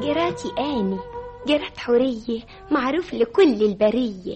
جراتي آني جرات حورية معروف لكل البرية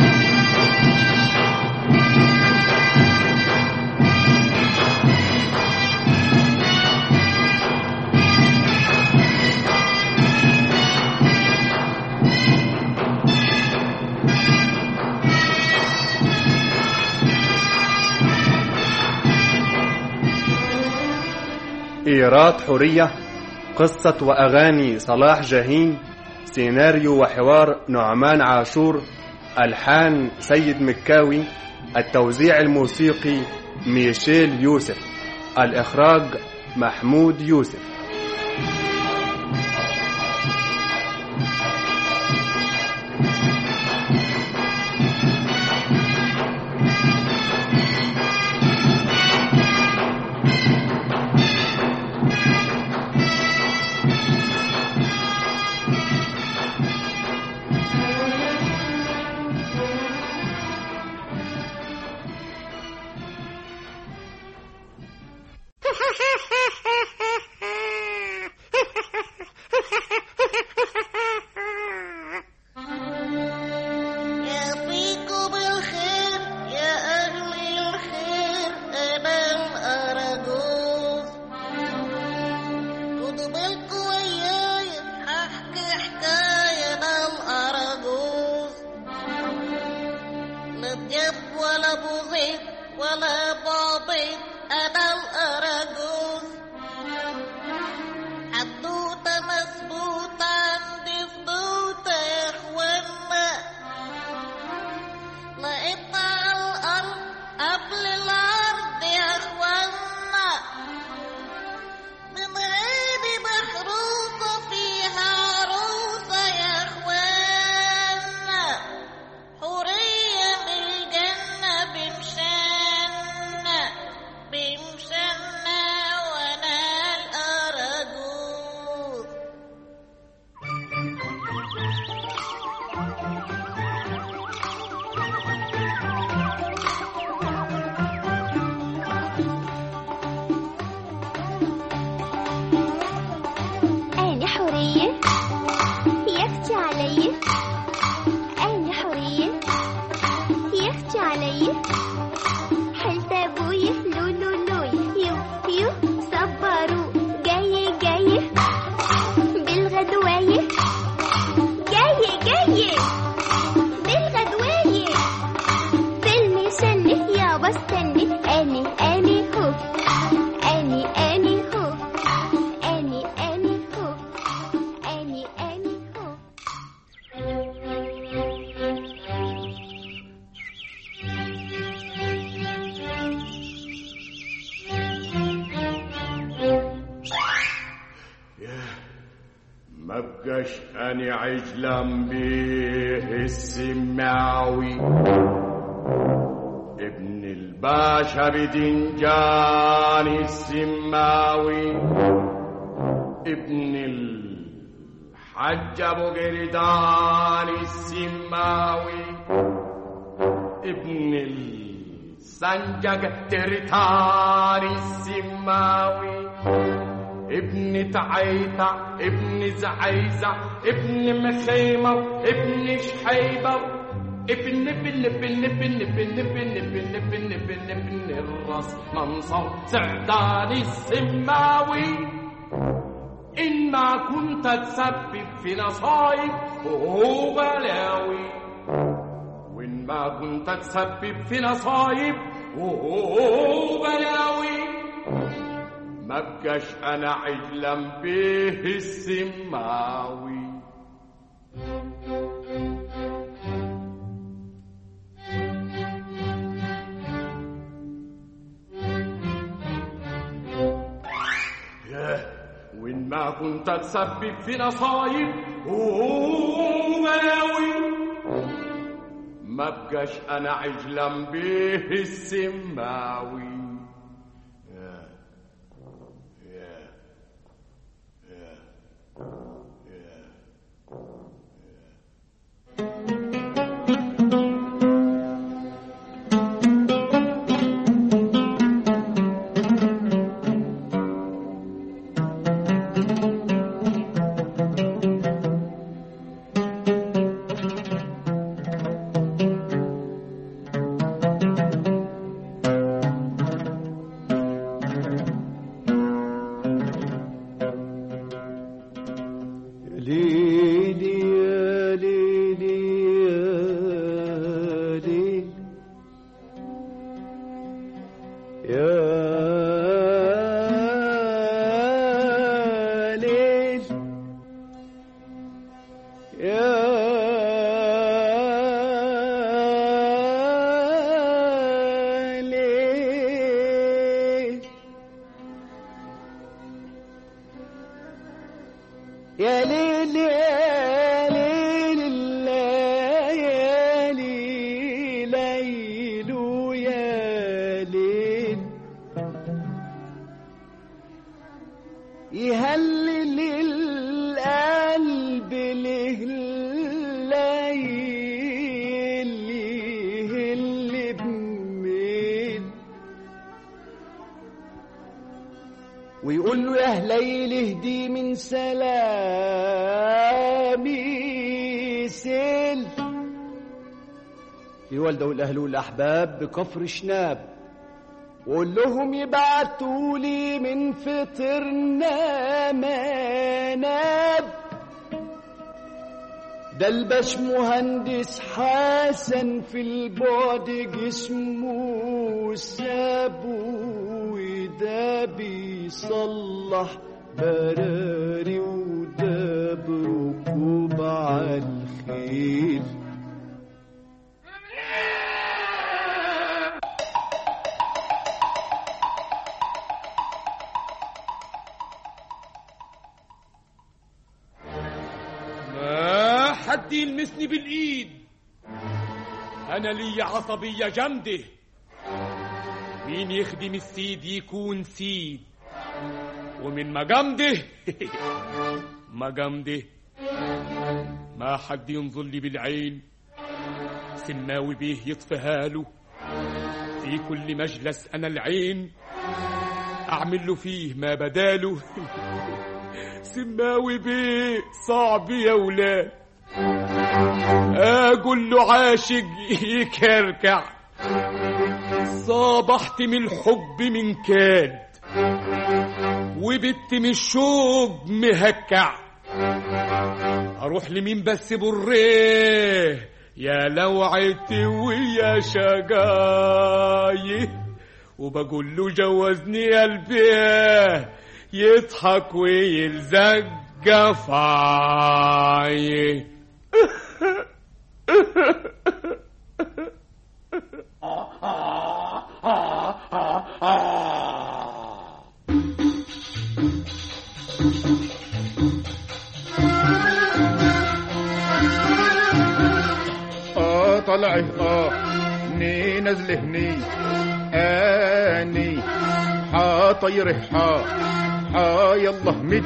إيراد حورية قصة وأغاني صلاح جاهين سيناريو وحوار نعمان عاشور ألحان سيد مكاوي التوزيع الموسيقي ميشيل يوسف الإخراج محمود يوسف يعطيكم الخير يا أهل الخير أنا الأرجوز خدوا بالكم وياي هحكي حكاية أنا الأرجوز لا بجد ولا بوزيت ولا بعبيط أنا الأرجوز حدوتة مسبوطة عندي فضوطة يا إخوانا لقيت على الأرض قبل العرض يا إخوانا من عيني محروسة فيها عروسة يا إخوانا حورية من الجنة بمشانة بمشانة وأنا الأرجوز أنا حورية يختي علي أنا حورية يختي علي حلت أبويا لولو لوي يو يو صبروا جاي جاي بالغدواية جاي جاي بالغدواية فيلم سنة يابا استني أني أني هو أني أني هو أني أني هو أني أني هو ما بقاش أنا عجلان بيه السماوي ابن الباشا بدنجان السماوي ابن الحج ابو قردان السماوي ابن السنجق ترتان السماوي ابن تعيطع ابن زعيزع ابن مخيمر ابن شحيبر ابن ابن ابن ابن ابن ابن ابن ابن ابن ابن الراس منصر سعدان السماوي إن ما كنت تسبب في نصايب وهو بلاوي وإن ما كنت تسبب في نصايب وهو بلاوي ما بقاش انا عجلا بيه السماوي ياه، وإن ما كنت تسبب في نصايب وبلاوي ما بقاش انا عجلا بيه السماوي ياه. ياه. ياه. ياه. ليلي يا ليلي يا ليل يا ليل يا ليل يا ليل يا ليل الليالي ليل يا ليل يهلل القلب له الليل يهل بميل ويقول له يا ليل اهدي من سلامي سيل في والده والاهل والاحباب بكفر شناب وقول لهم يبعتوا لي من فطرنا مناب ده الباش مهندس حسن في البعد جسمه سابه وده بيصلح براري وده بركوب على الخيل ما حد يلمسني بالايد انا لي عصبيه جامده مين يخدم السيد يكون سيد ومن مجامده مجامده ما حد ينظر لي بالعين سماوي بيه يطفيها له في كل مجلس انا العين اعمل له فيه ما بداله سماوي بيه صعب يا ولاد اقول له عاشق يكركع صابحت من الحب من كاد وبت من الشوق مهكع اروح لمين بس بريه يا لوعتي ويا شقايه وبقول له جوزني قلبي يضحك ويلزق قفاي اه طلعه اه ني نزله ني اني حاطيره حا حا يلا مد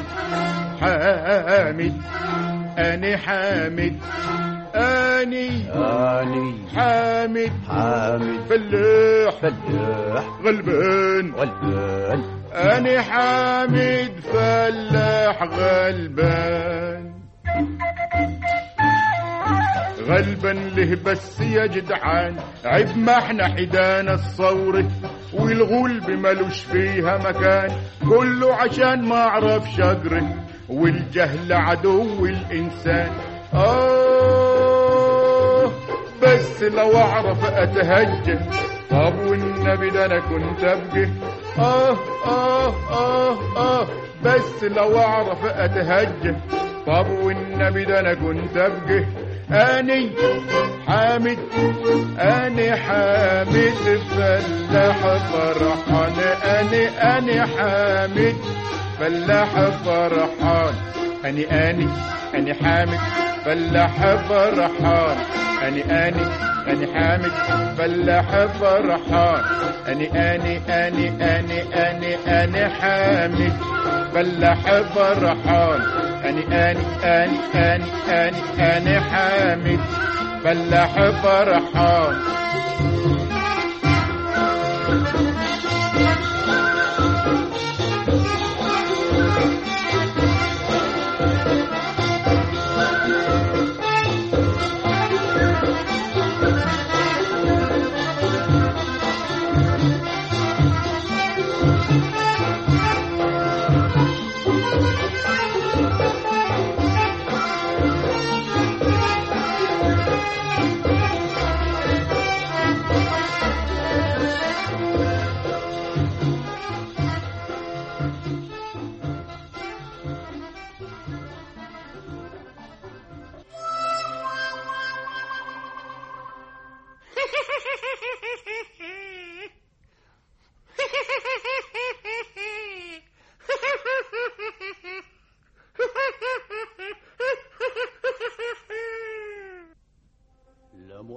حامد اني حامد اني آني حامد حامد فلاح فلاح غلبان غلبان اني حامد فلاح غلبان غلبا له بس يا جدعان عيب ما احنا حدانا الثورة والغلب ملوش فيها مكان كله عشان ما اعرف شجره والجهل عدو الانسان اه بس لو اعرف اتهجى طب والنبي ده انا كنت ابقى اه اه اه اه بس لو اعرف اتهجى طب والنبي ده انا كنت ابقى اني حامد اني حامد فلاح فرحان اني اني حامد فلاح فرحان اني اني اني حامد فلاح فرحان اني اني اني حامد فلاح فرحان اني اني اني اني اني اني حامد فلاح فرحان اني اني اني اني اني اني حامد فلاح فرحان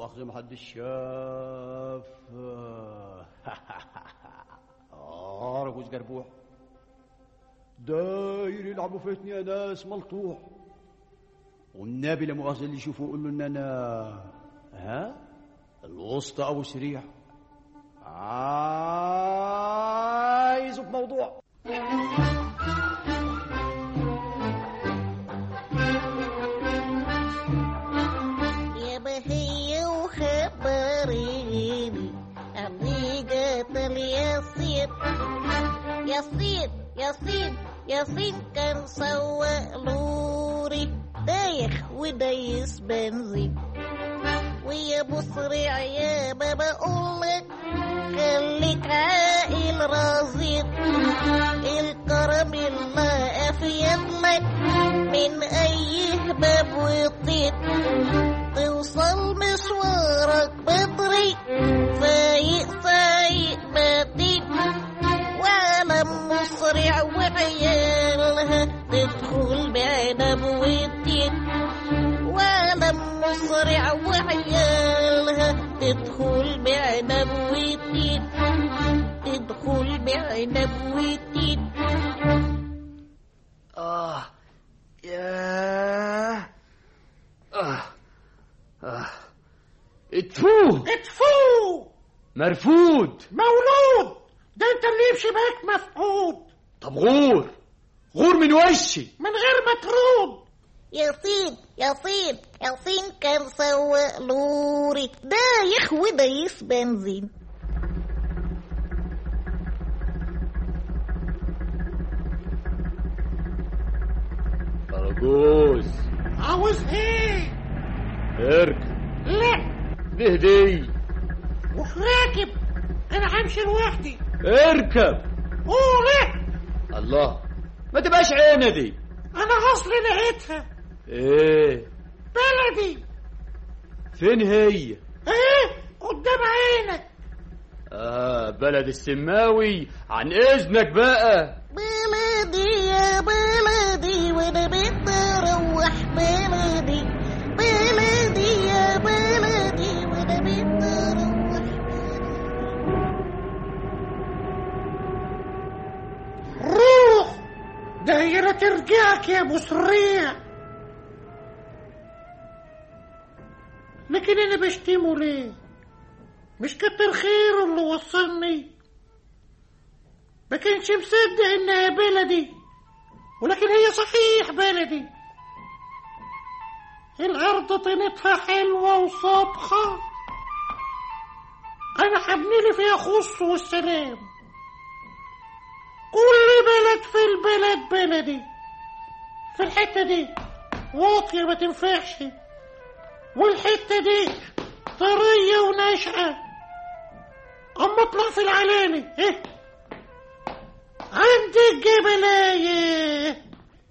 مؤاخذة محدش شاف آه رجوز جربوع داير يلعبوا فيتني يا ناس ملطوح والنبي لا مؤاخذة اللي يشوفوا يقول له ان انا ها الوسطى ابو سريع عايزه بموضوع يا بهية وخبريني أمريكا الياسين ياسين ياسين ياسين كان سواق لوري دايخ ودايس بنزين ويا بصريع يا بابا أقولك خليك عاقل رزين الكرم الله أفيد لك من أي باب وطيط توصل مشوارك بدري فايق فايق بديك وعالم مسرع وعيالها تدخل بعنب والدين وعالم مسرع وعيالها تدخل بعنب والدين تدخل بعنب والدين آه ياه آه آه اتفوه اتفو مرفوض مولود ده انت اللي بشباك مفقود طب غور غور من وشي من غير ما ترود ياسين ياسين ياسين كان سواق لوري دايخ ودايس بنزين أرجوز عاوز ايه اركب لا ده دي وراكب انا همشي لوحدي اركب اوه لا الله ما تبقاش عينة دي انا اصلي لقيتها ايه بلدي فين هي ايه قدام عينك اه بلد السماوي عن اذنك بقى بلدي يا بلدي وانا بدي اروح بلدي بلدي يا بلدي وانا بدي اروح روح دايرة ترجعك يا ابو سريع لكن انا بشتمه ليه مش كتر خيره اللي وصلني ما كانش مصدق انها بلدي ولكن هي صحيح بلدي الارض طينتها حلوه وصابخه انا حبني لي فيها خص والسلام كل بلد في البلد بلدي في الحته دي واطيه ما تنفعش والحته دي طريه وناشئه اما اطلع في العلالي ايه عند الجبلايه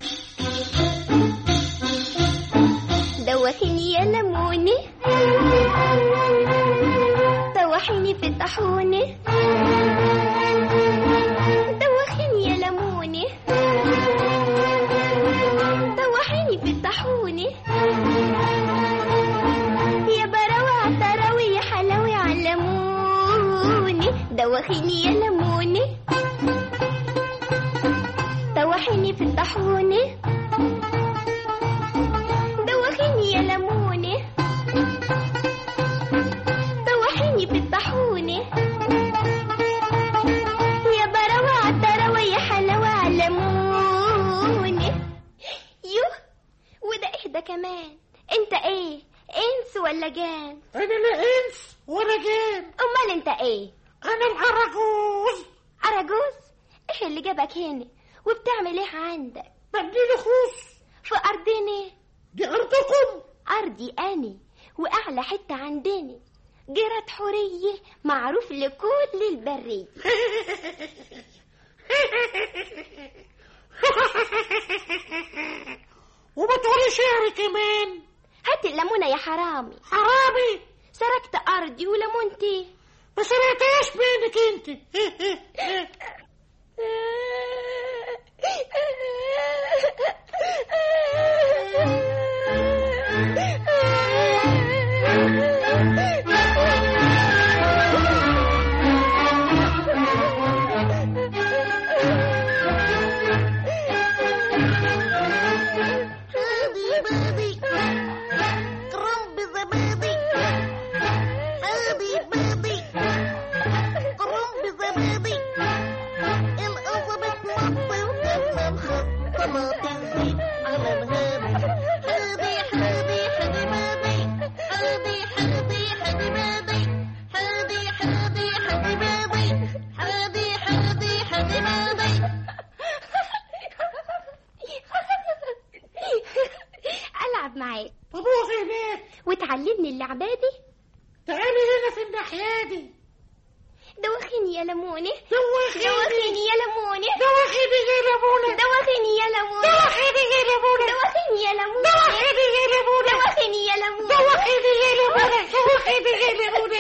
دوخيني يا لموني دوحيني في الطاحونة دوخيني يا لموني دوحيني في الطاحونة يا براوي عالطراوي يا حلاوي علموني دوخيني يا لموني دوحيني في الطاحونة دوخيني يا لموني دوحيني في الطاحونة يا براوة عالطراوة يا حلاوة علموني يوه وده ايه ده كمان انت ايه انس ولا جان انا لا انس ولا جان امال انت ايه انا العرجوز عرجوز ايه اللي جابك هنا وبتعمل ايه عندك بديلي خوص في ارضنا دي ارضكم ارضي اني واعلى حته عندنا جرة حورية معروف لكل البرية وبتقولي شعر كمان هات الليمونة يا حرامي حرامي سرقت أرضي وليمونتي ما سرقتهاش منك انت بادي كرنب زبادي هادي بادي كرنب زبادي القصبة تنطي وتبقى مخططة تنزيد على الهادي هادي هادي هادي بادي هادي هادي هادي بادي هادي هادي هادي بادي هادي هادي هادي بادي العب معاك طب اقفي هناك وتعلمني اللعبة دي تعالي هنا في الناحية دي دوخيني يا لموني دوخيني دوخيني يا لموني دوخيني يا لمونة دوخيني يا لموني دوخيني يا لمونة دوخيني يا لموني دوخيني يا لمونة دوخيني يا لموني دوخيني يا لمونة دوخيني يا لمونة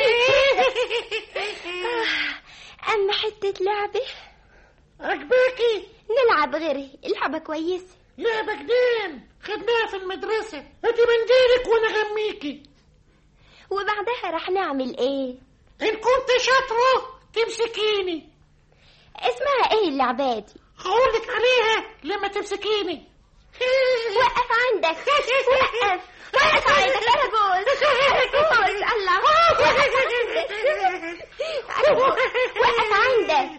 أما حتة لعبة عجباكي نلعب غيرها اللعبة كويسة لعبة جنان خدناها في المدرسة هاتي منديلك وانا غميكي وبعدها رح نعمل ايه ان كنت شاطرة تمسكيني اسمها ايه اللعبة دي هقولك عليها لما تمسكيني وقف عندك وقف وقف عندك انا جوز انا جوز الله وقف عندك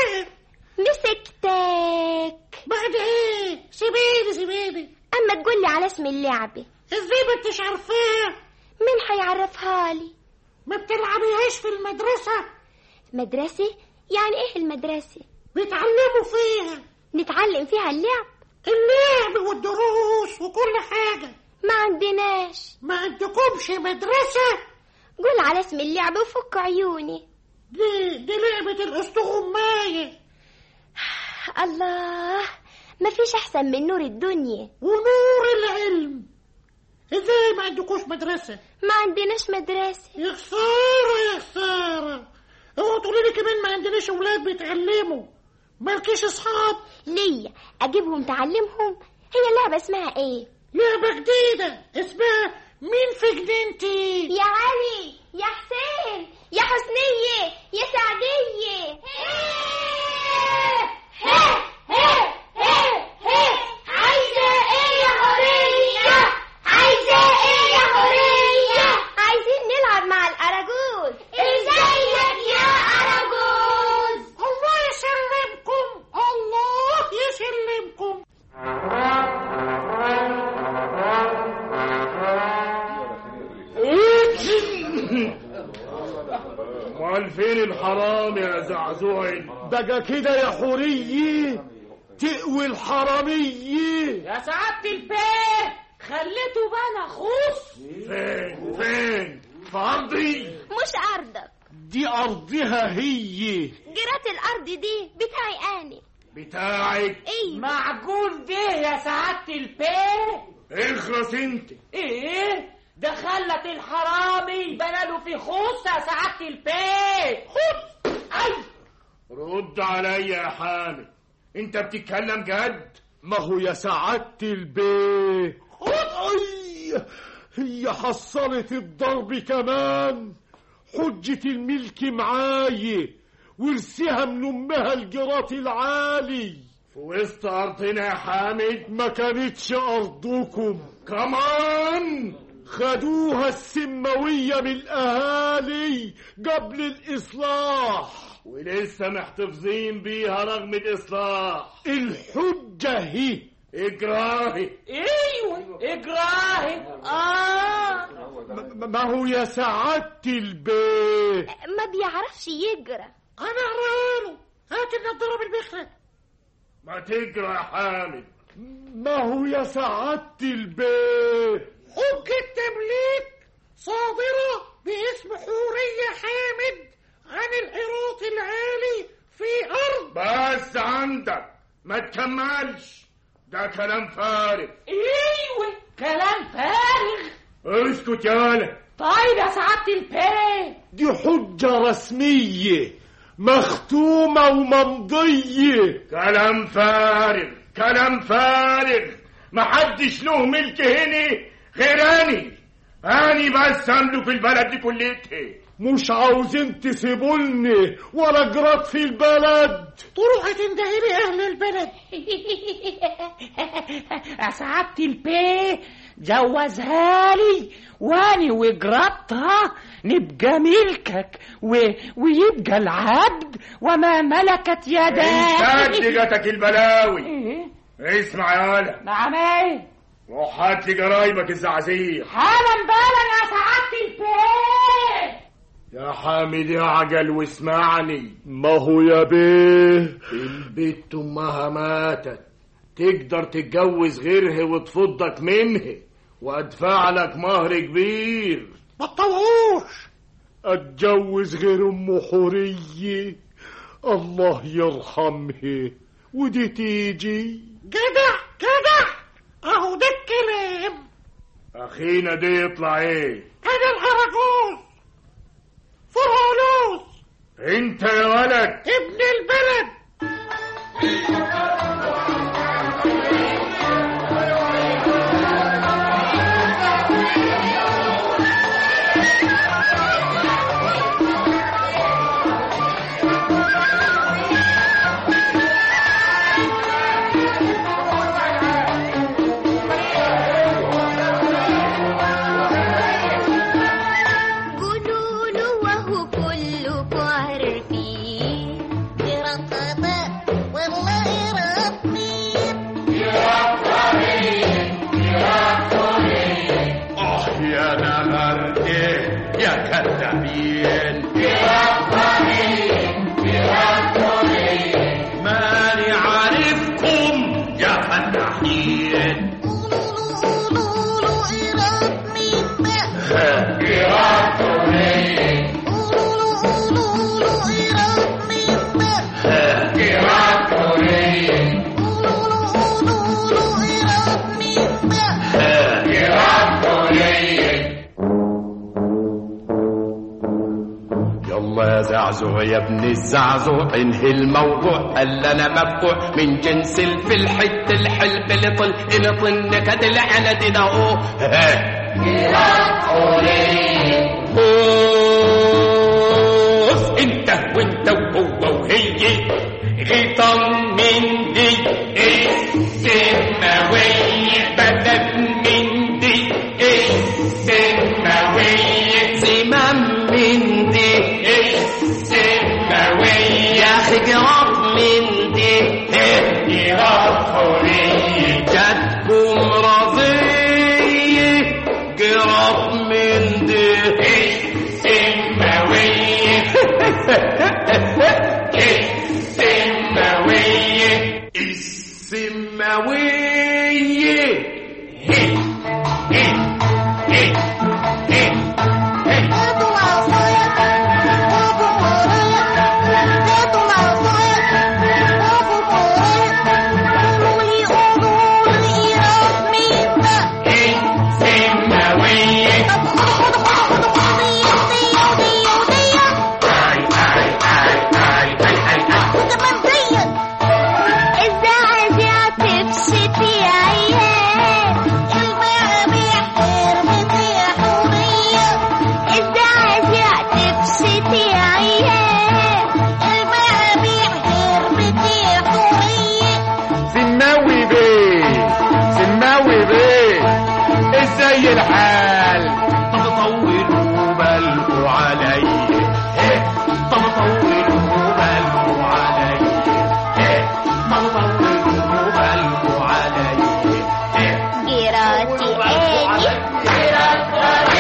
مسكتك بعد ايه سيبيني سيبيني اما تقولي على اسم اللعبة ازاي ما انتش عارفاها مين هيعرفها لي ما بتلعبيهاش في المدرسة مدرسة يعني ايه المدرسة بيتعلموا فيها نتعلم فيها اللعب اللعب والدروس وكل حاجة ما عندناش ما عندكمش مدرسة قول على اسم اللعبة وفك عيوني دي دي لعبة الأسطغماية الله ما فيش احسن من نور الدنيا ونور العلم ازاي ما عندكوش مدرسة ما عندناش مدرسة يا خسارة يا خسارة اوعوا تقولي لي كمان ما عندناش اولاد بيتعلموا مالكيش اصحاب ليا اجيبهم تعلمهم هي لعبة اسمها ايه لعبة جديدة اسمها مين في جنينتي يا علي يا حسين يا حسنية يا سعدية عايزة ايه يا حورية عايزة ايه يا حورية عايزين نلعب مع الأراجوز ازيك يا أراجوز الله يسلمكم الله يسلمكم امال فين الحرام يا زعزوع بقى كده يا حورية تقوي الحرامية يا سعادة البيه خليته بنا خص فين فين في ارضي مش أرضك دي أرضها هي جرات الأرض دي بتاعي أنا بتاعك ايه معقول ده يا سعادة البيه اخرس انت ايه ده خلت الحرامي بناله في خص يا سعادة البيه خص اي رد عليا يا حامد انت بتتكلم جد ما هو يا سعادة البيه أي هي حصلت الضرب كمان حجة الملك معاي ورثها من أمها الجرات العالي في وسط ارضنا يا حامد ما كانتش أرضكم كمان خدوها السماوية من الأهالي قبل الإصلاح ولسه محتفظين بيها رغم الاصلاح الحجة هي اجراهي ايوه اجراهي اه م- ما هو يا سعادة البيه ما بيعرفش يجرى انا اقراله هات النضاره بالبخره ما تجرى يا حامد ما هو يا سعادة البيه حجة تمليك صادرة باسم حورية حامد عن الحراط العالي في أرض بس عندك ما تكملش ده كلام فارغ ايوه كلام فارغ اسكت يا ولد طيب يا سعادة البيه دي حجة رسمية مختومة وممضية كلام فارغ كلام فارغ محدش له ملك هنا غير اني اني بس املك البلد دي كلتها مش عاوزين تسيبولني ولا جرات في البلد تروح تندهي لي أهل البلد يا سعادة البيه جوزها لي واني وجربتها نبقى ملكك و... ويبقى العبد وما ملكت يداك انت جاتك البلاوي إيه؟ اسمع يا ولد نعم ايه روح هات لي جرايبك الزعزير حالا بالا يا سعادة البيت يا حامد يا عجل واسمعني ما هو يا بيه البت امها ماتت تقدر تتجوز غيرها وتفضك منها وادفع لك مهر كبير ما تطوعوش اتجوز غير ام حورية الله يرحمها ودي تيجي جدع جدع اهو ده الكلام اخينا دي يطلع ايه انا الهرجوز فرعونوس انت يا ولد ابن البلد قولوا له وهو كلكم عارفين برقبة والله ربي اه يا نهرتي يا كذابين ماني عارفكم يا فلاحين قولوا له إيراد مين بقى قولوا له إيراد مين بقى قولوا له إيراد مين بقى يلا يا زعزوع يا ابن الزعزوع انهي الموضوع قال انا مفقوع من جنس الفل حت الحلب اللي طل ان طن كد العنب ده اهو اوف انت وانت وهو وهي غيطان من دي السماوية بدل من دي السماوية زمام من دي السماوية حجرات من دي حجرات حورية جاتكم رضية جراب من دي السماوية السماوية السماوية هاتوا العصاية هاتوا الوراية هاتوا العصاية هاتوا الوراية قولوا لي قولوا لي إيراد مين بقى السماوية طب خدوا خدوا خدوا دي ودي ودي ودي آي آي آي آي آي آي آي وكمان دي الزعزع تبسط يا عيال المرابيع حرمتي يا حورية الزعزع تبسط يا عيال المرابيع حرمتي يا حورية سماوي بيه سماوي بيه ازاي الحال طب طولوا بالكوا علي طب طولوا بالكوا علي طب طولوا بالكوا علي جيراتي ادي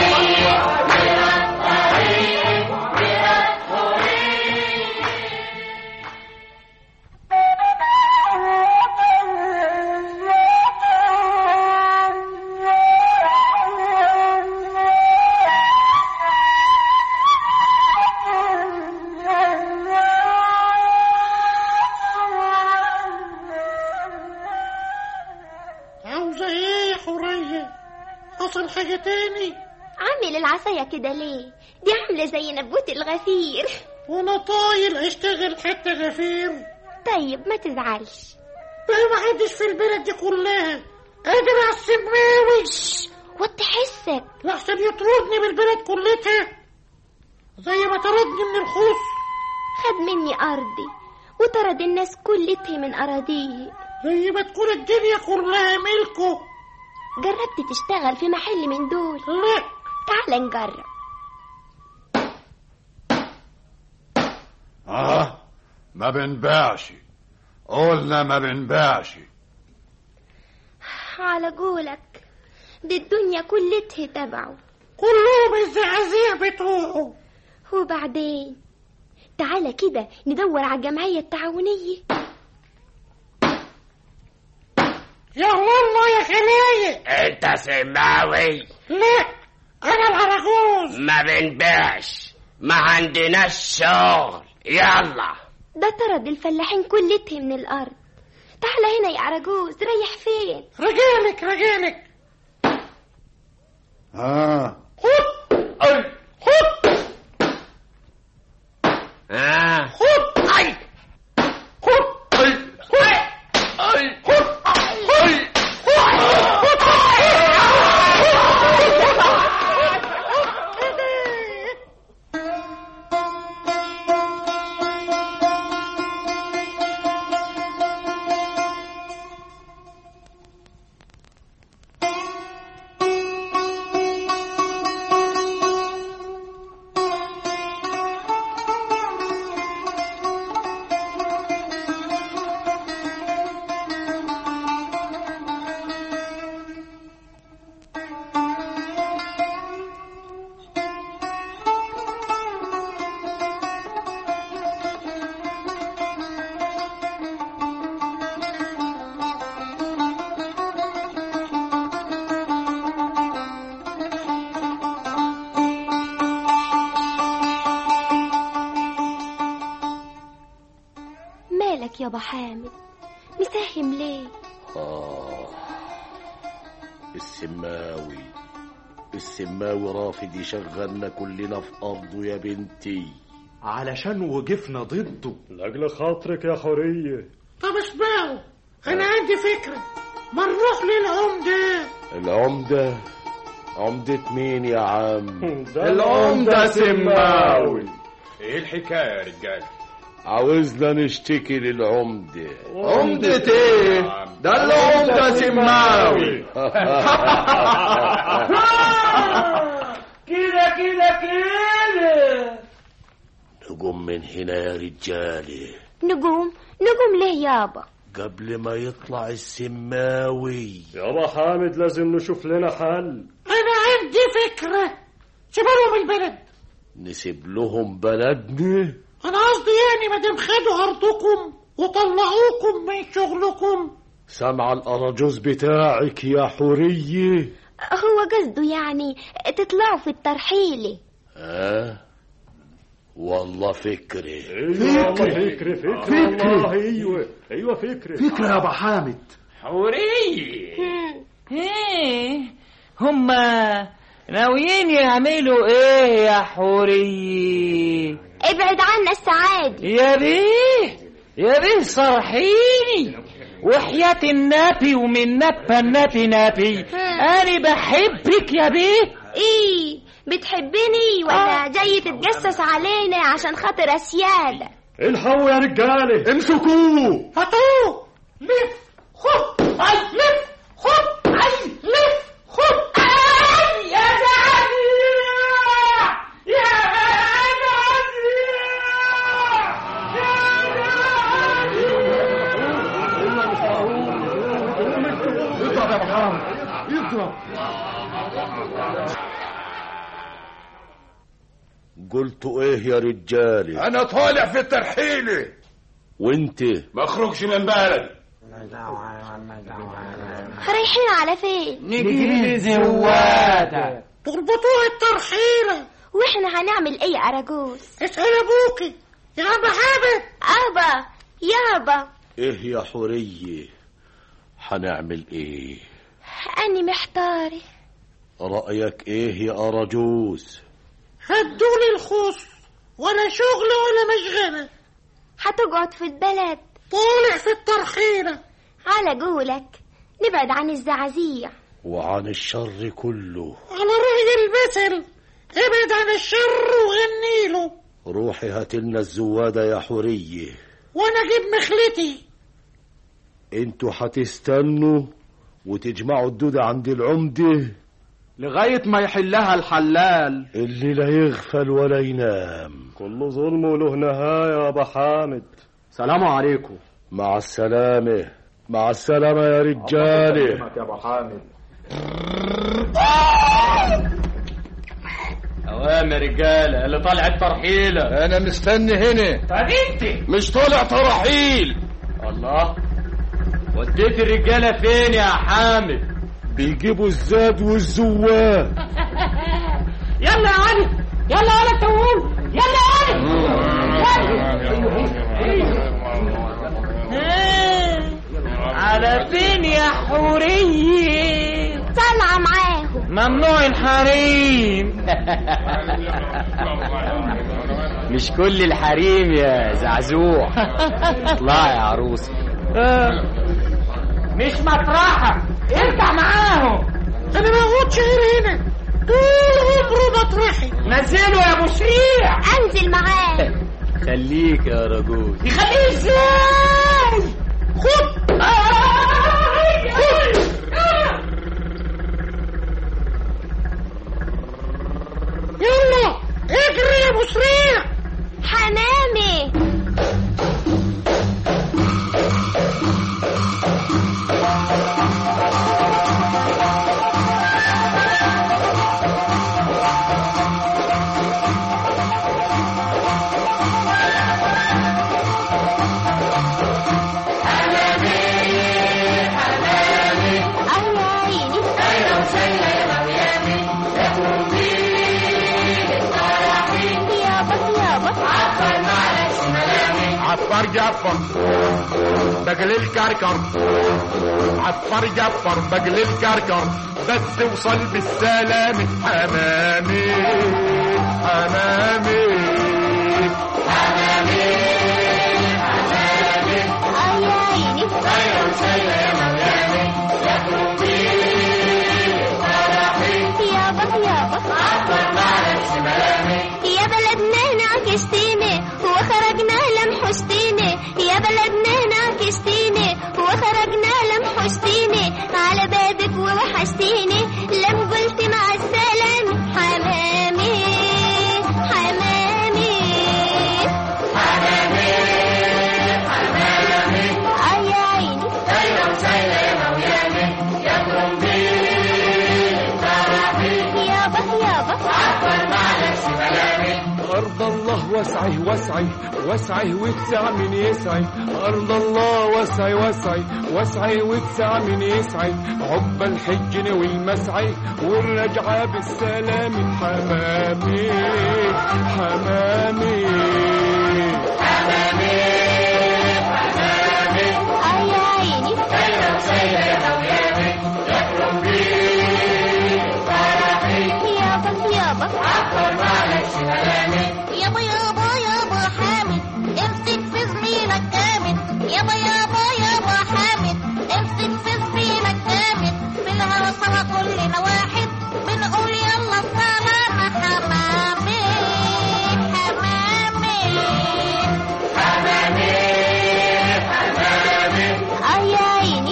عاوزة ايه يا حورية حصل حاجة تاني عامل العصاية كده ليه دي عاملة زي نبوت الغفير وانا طايل اشتغل حتى غفير طيب ما تزعلش بقى ما حدش في البلد دي كلها قادر على السماوي وطي حسك لحسن يطردني من البلد كلتها زي ما طردني من الخوص خد مني أرضي وطرد الناس كلتها من أراضيه زي ما تكون الدنيا كلها ملكه جربت تشتغل في محل من دول لا تعال نجرب اه ما بنباعش قلنا ما بنباعش على قولك دي الدنيا كلتها تبعه كلهم الزعازيع بتوعه وبعدين تعالى كده ندور على الجمعية التعاونية يا الله يا خلايق انت سماوي لا انا العرجوز ما بنبيعش ما عندناش شغل يلا ده طرد الفلاحين كلتها من الأرض تعالى هنا يا عرجوز ريح فين رجالك رجالك اه خد خد آه. خد اي خد اي مالك يابا حامد مساهم ليه آه السماوي السماوي رافض يشغلنا كلنا في أرضه يا بنتي علشان وقفنا ضده لأجل خاطرك يا حورية طب اسمعوا انا عندي فكرة ما نروح للعمدة العمدة عمدة مين يا عم العمدة سماوي ايه الحكاية يا رجال عاوزنا نشتكي للعمدة عمدة ايه ده العمدة سماوي كده كده كده نقوم من هنا يا رجالي نجوم نجوم ليه يابا قبل ما يطلع السماوي يابا حامد لازم نشوف لنا حل انا عندي فكرة سيبوا لهم البلد نسيب لهم بلدنا انا قصدي يعني ما دام خدوا ارضكم وطلعوكم من شغلكم سمع الأراجوز بتاعك يا حورية هو قصده يعني تطلعوا في الترحيلة ها والله فكرة ايوه والله فكرة فكرة والله ايوه ايوه فكرة فكرة يا ابو حامد حورية ايه هما ناويين يعملوا ايه يا حورية ابعد عنا السعادة يا بيه يا بيه صرحيني وحياة النبي ومن نبى النبي نبي أنا بحبك يا بيه ايه بتحبني ولا جاي تتجسس علينا عشان خاطر اسيادة الحقوا يا رجالة امسكوه هاتوه لف خد اي لف خد اي لف خد أي يا زعزيع يا اضرب يا ابو حامد اضرب قلتوا ايه يا رجالي انا طالع في الترحيلة وانت ما اخرجش من بلدي رايحين على فين نجري زوادة تربطوها الترحيلة واحنا هنعمل ايه يا اراجوز اسأل ابوكي يا عم حامد ابا يابا ايه يا حورية حنعمل ايه اني محتارة رأيك ايه يا أراجوز هدولي الخص ولا شغل ولا مشغلة هتقعد في البلد طالع في الترحيلة على قولك نبعد عن الزعازيع وعن الشر كله على رأي المثل ابعد عن الشر وغنيله روحي هاتلنا الزوادة يا حورية وانا اجيب مخلتي انتوا هتستنوا وتجمعوا الدودة عند العمدة لغاية ما يحلها الحلال اللي لا يغفل ولا ينام كل ظلم وله نهاية يا أبا حامد سلام عليكم مع السلامة مع السلامة يا رجالة يا أبا حامد اوامر رجاله اللي طالعت ترحيله انا مستني هنا طب انت مش طالع ترحيل الله وديت الرجاله فين يا حامد بيجيبوا الزاد والزوات يلا يا علي يلا يا علي طول يلا يا على فين يا حوريه طالعة معاهم ممنوع الحريم مش كل الحريم يا زعزوع اطلعي يا عروسي مش مطرحك ارجع معاهم انا ما اقعدش غير هنا طول عمره مطرحي نزله يا ابو شريع انزل معاه خليك يا رجل يخليه ازاي خد خد يلا اجري يا ابو سريع حمامي عفار جعفر بقليل كركر عفار جعفر بقليل كركر بس وصل بالسلامة حمامي حمامي حمامي يا بلدنا نعكستيني وخرجنا لمحستيني يا بلدنا نعكستيني وخرجنا لمحستيني على بابك ووحشتيني لم قلت مع السلامة حمامي حمامي حمامي حمامي آه يا عيني يابا يابا أرض الله وسعه وسعه وسعه واتسع من يسعي أرض الله وسعي وسعي وسعي واتسع من يسعي عقب الحج والمسعي والرجعة بالسلام حمامي حمامي آه يا عيني يابا يابا يابا يابا يابا حامد امسك في زميلك جامد يابا يابا يابا حامد امسك في زميلك جامد في الهوا سوا كلنا واحد بنقول يلا السلامة حمامي حمامي حمامي حمامي آه يا عيني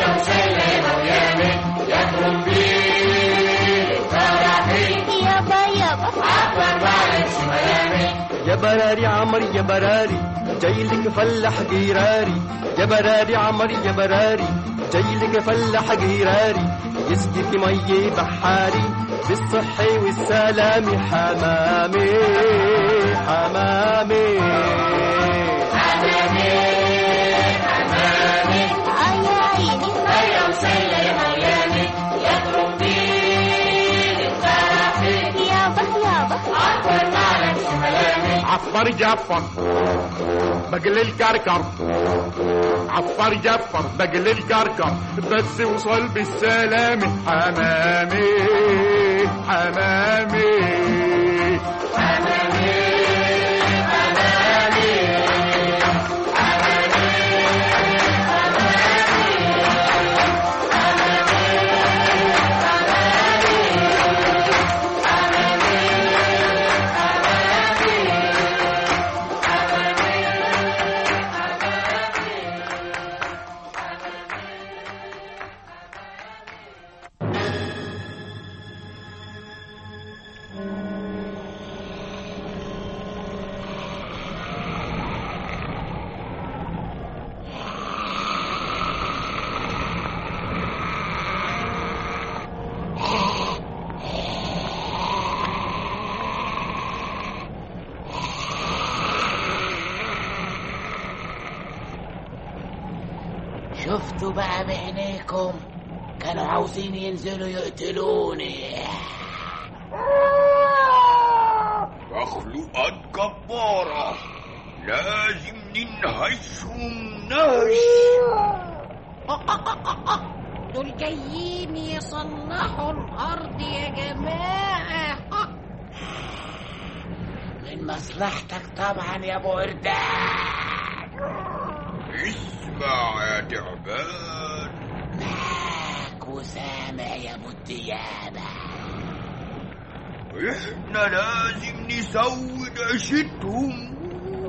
يابا يابا يا براري عمر يا براري جاي لك فلح جيراري يا براري عمر يا براري جاي لك فلح جيراري يسقيك مي بحاري بالصحة والسلام حمامي حمامي حمامي حمامي آه يا عيني أيوة مسيلة يا مولانا يضرب بيه الفرحي يابا يابا أكبر معلم شمالاني عفار جعفر بقليل كركر عفار جعفر بقليل كركر بس وصل بالسلام حمامي حمامي حمامي شفتوا بقى بعينيكم كانوا عاوزين ينزلوا يقتلوني مخلوقات جبارة لازم ننهشهم نهش دول جايين يصلحوا الأرض يا جماعة من مصلحتك طبعا يا ابو وردان اسمع يا تعبان معاك وسامع يا ابو الديابة احنا لازم نسود عيشتهم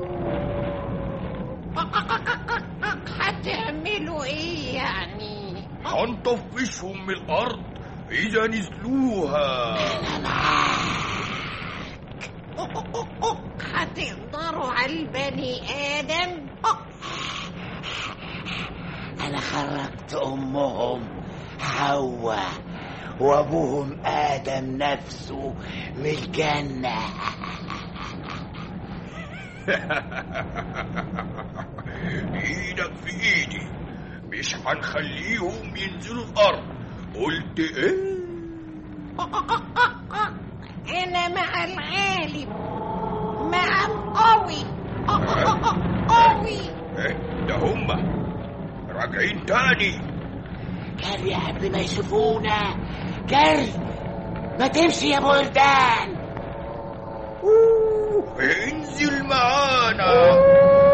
هتعملوا ايه يعني هنطفشهم من الارض اذا نزلوها هتقدروا على البني آدم انا خرجت امهم حواء وابوهم ادم نفسه من الجنه ايدك في ايدي مش هنخليهم ينزلوا الارض قلت ايه أنا مع الغالب مع القوي قوي إيه ده هما راجعين تاني جري قبل ما يشوفونا جري ما تمشي يا ابو وردان انزل معانا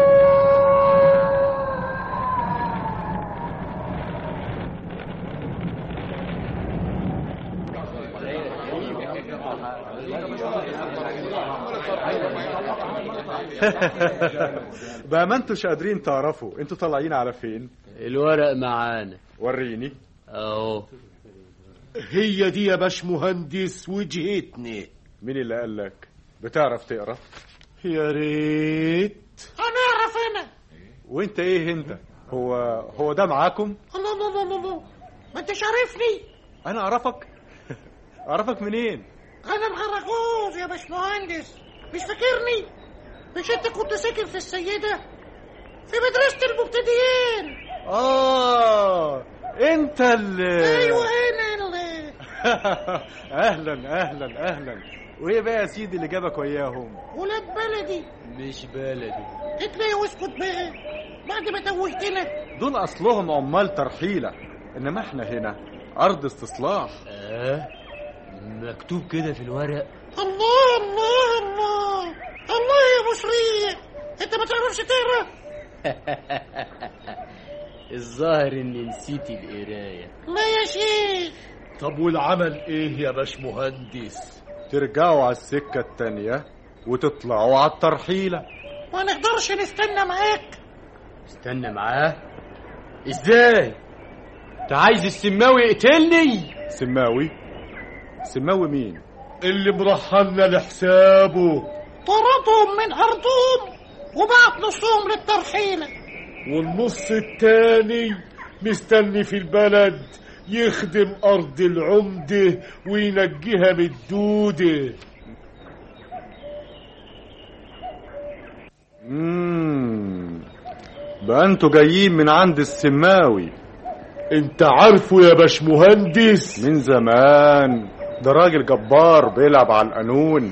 بقى ما انتوش قادرين تعرفوا انتوا طالعين على فين الورق معانا وريني اهو هي دي يا باش مهندس وجهتني مين اللي قال لك بتعرف تقرا يا ريت أنا أعرف أنا وانت ايه انت هو هو ده معاكم الله الله الله الله الله ما أنتش عارفني انا اعرفك اعرفك منين أنا الغرقوز يا باشمهندس مش فاكرني مش أنت كنت ساكن في السيدة في مدرسة المبتدئين اه انت اللي أيوة أنا اللي اهلا اهلا اهلا وايه بقى يا سيدي اللي جابك وياهم ولاد بلدي مش بلدي اتلاقي واسكت بقى بعد ما توهتنا دول اصلهم عمال ترحيله انما احنا هنا ارض استصلاح اه مكتوب كده في الورق الله الله الله الله يا ابو شريع انت ما تعرفش تقرا الظاهر اني نسيت القرايه لا يا شيخ طب والعمل ايه يا باش مهندس ترجعوا على السكه التانيه وتطلعوا على الترحيله ما نقدرش نستنى معاك استنى معاه ازاي انت عايز السماوي يقتلني سماوي سماوي مين اللي مرحلنا لحسابه طردهم من ارضهم وبعت نصهم للترحيله والنص التاني مستني في البلد يخدم أرض العمدة وينجيها من الدودة امم بقى انتوا جايين من عند السماوي انت عارفه يا باش مهندس من زمان ده راجل جبار بيلعب على القانون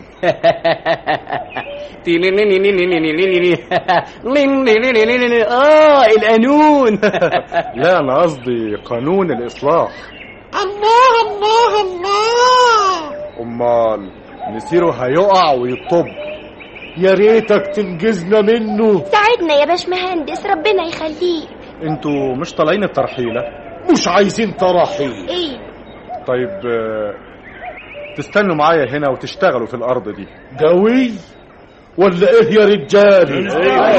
اه القانون لا انا قصدي قانون الاصلاح الله الله الله امال مسيره هيقع ويطب يا ريتك تنجزنا منه ساعدنا يا باشمهندس ربنا يخليك انتوا مش طالعين الترحيله مش عايزين تراحيل ايه طيب آه، تستنوا معايا هنا وتشتغلوا في الارض دي قوي ولا ايه يا رجال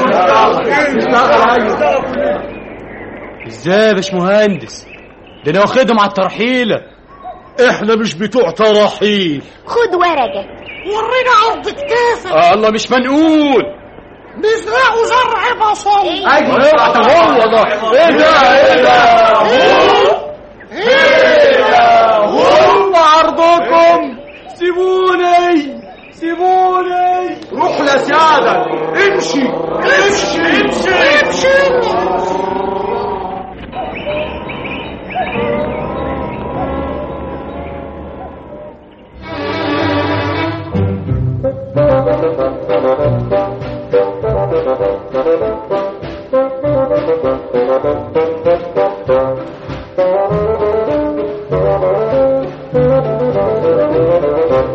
ازاي يا باشمهندس ده انا واخدهم على الترحيله احنا مش بتوع تراحيل خد ورقة ورينا عرض كتافك آه الله مش منقول نزرعوا زرع بصل ايوه طب هو ده ايه ده ايه ده ايه ده هم عرضكم سيبوني سيبوني روح يا سعادة امشي امشي امشي امشي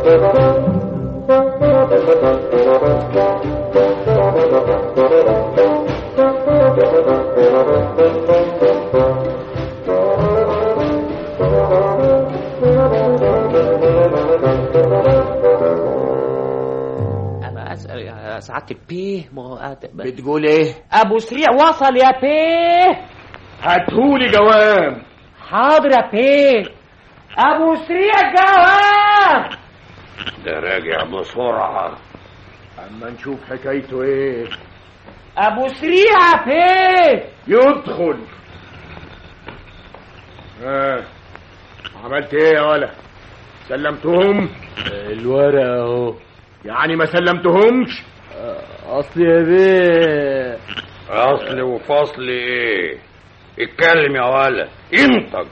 انا اسال يا سعاده البيه ما هو بتقول ايه ابو سريع وصل يا بيه هاتهولي جوام حاضر يا بيه ابو سريع جواب ده راجع بسرعة اما نشوف حكايته ايه ابو سريع يا بيه يدخل ها عملت ايه يا ولا سلمتهم الورق اهو يعني ما سلمتهمش اصل يا بيه اصل وفصل ايه اتكلم يا ولا انطق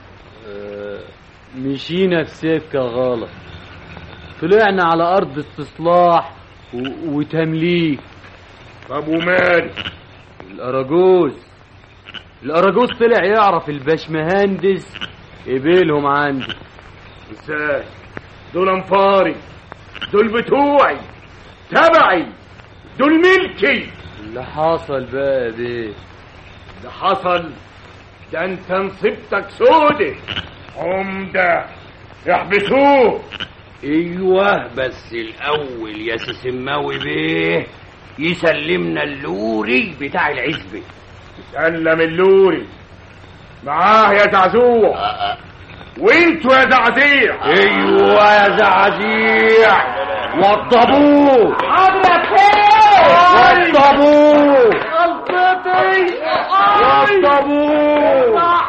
مشينا في سكة غلط طلعنا على أرض استصلاح و... وتمليك طب ومال الأراجوز الأراجوز طلع يعرف الباشمهندس قبلهم عندي ازاي دول انفاري دول بتوعي تبعي دول ملكي اللي حصل بقى يا بيه اللي حصل ده انت نصيبتك سودة عمدة احبسوه ايوه بس الاول يا سسماوي بيه يسلمنا اللوري بتاع العزبة سلم اللوري معاه يا زعزوع وانتوا يا زعزيع ايوه يا زعزيع وضبوه حاضر يا بيه وضبوه غلطتي وضبوه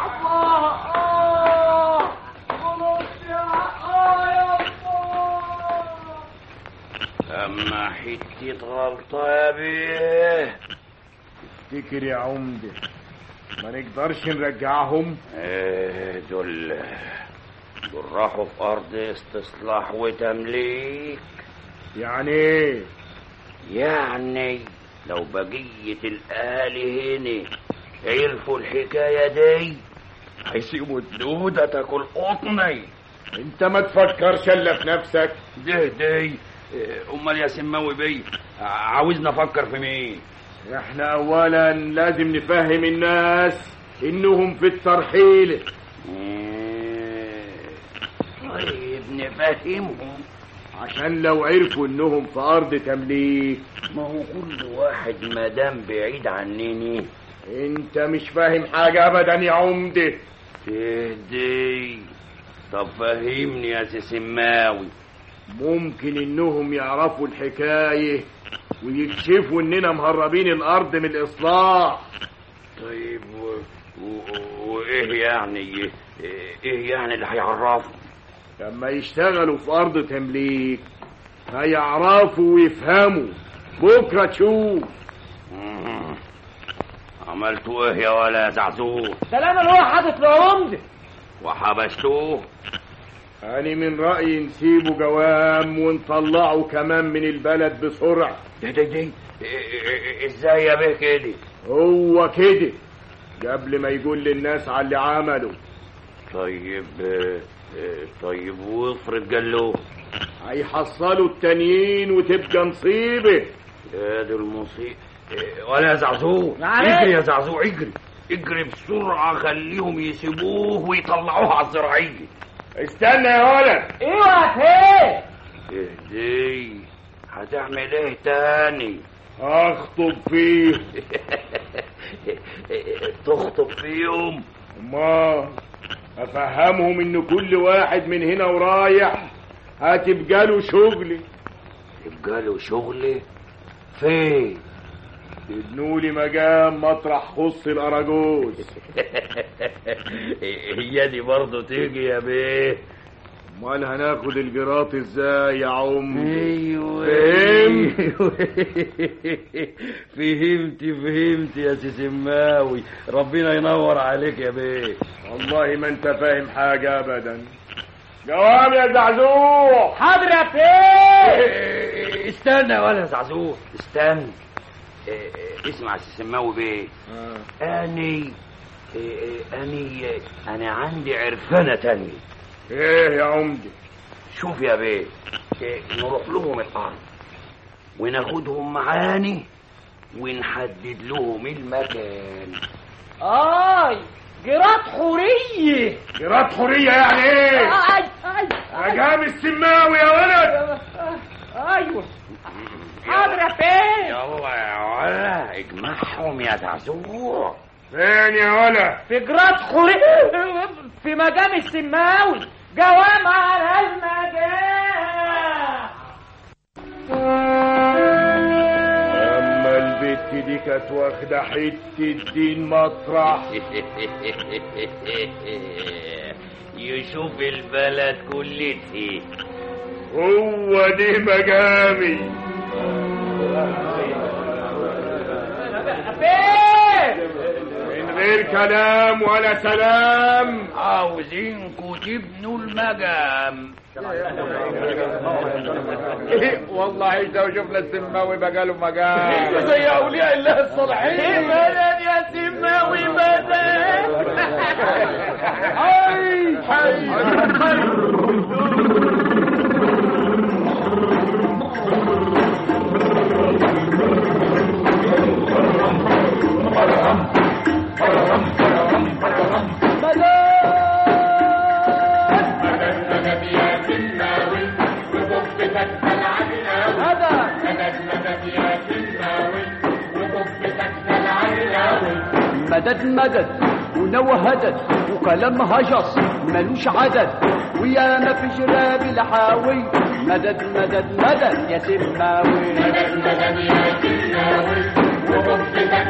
اما حتة غلطة يا بيه افتكر يا عمدة ما نقدرش نرجعهم ايه دول دول راحوا في ارض استصلاح وتمليك يعني ايه يعني لو بقية الاهالي هنا عرفوا الحكاية دي هيسيبوا الدودة تاكل قطني انت ما تفكرش الا في نفسك ده دي امال يا سماوي بيه عاوزنا افكر في مين احنا اولا لازم نفهم الناس انهم في الترحيل طيب نفهمهم عشان لو عرفوا انهم في ارض تمليك ما هو كل واحد مادام بعيد عنني انت مش فاهم حاجة ابدا يا عمدة تهدي طب فهمني يا سماوي ممكن انهم يعرفوا الحكاية ويكشفوا اننا مهربين الارض من الاصلاح طيب و... و... وايه يعني ايه يعني اللي هيعرفوا لما يشتغلوا في ارض تمليك هيعرفوا ويفهموا بكره تشوف مم. عملتوا ايه يا ولا يا زعزوع سلام اللي هو حاطط العمده وحبستوه أنا من رأيي نسيبه جوام ونطلعه كمان من البلد بسرعة دي دي دي ازاي يا بيه كده هو كده قبل ما يقول للناس على اللي عمله طيب طيب وافرض قال له هيحصلوا التانيين وتبقى نصيبه يا دي المصيبة ولا يا زعزوع اجري يا زعزوع اجري اجري بسرعة خليهم يسيبوه ويطلعوه على الزراعية استنى يا ولد ايوه يا فيه اهدي هتعمل ايه تاني اخطب فيه تخطب فيهم ما افهمهم ان كل واحد من هنا ورايح هتبقى له شغل يبقى له شغل فين ابنوا لي مجام مطرح خص الاراجوز هي دي برضه تيجي يا بيه امال هناخد الجراط ازاي يا عمي ايوه فهمت فهمت فهمت يا سماوي ربنا ينور عليك يا بيه والله ما انت فاهم حاجه ابدا جواب يا زعزوع حاضر يا فيه استنى ولا زعزوع استنى اسمع سماوي بيه اني اني انا عندي عرفانه تانية ايه يا عمدي شوف يا بيه نروح لهم الارض وناخدهم معاني ونحدد لهم المكان اي جرات حورية جرات حورية يعني ايه؟ اي اي رجام السماوي يا ولد ايوه حاضر يا فين يلا يا ولا اجمعهم يا زعزوع فين يا ولا في جرات حورية في مجام السماوي جوام على المجام اما البت دي كانت واخده حته دين مطرح يشوف البلد كلتي هو دي مجامي من غير كلام ولا سلام عاوزينكوا تبنوا المجام والله لو شفنا السماوي بقى له مجال زي اولياء الله الصالحين مدد يا سماوي مدد حي حي مدد مدد ونوهدد وكلام هجص ملوش عدد ويا ما في جراب الحاوي مدد مدد مدد يا سماوي مدد مدد يا سماوي وغفتك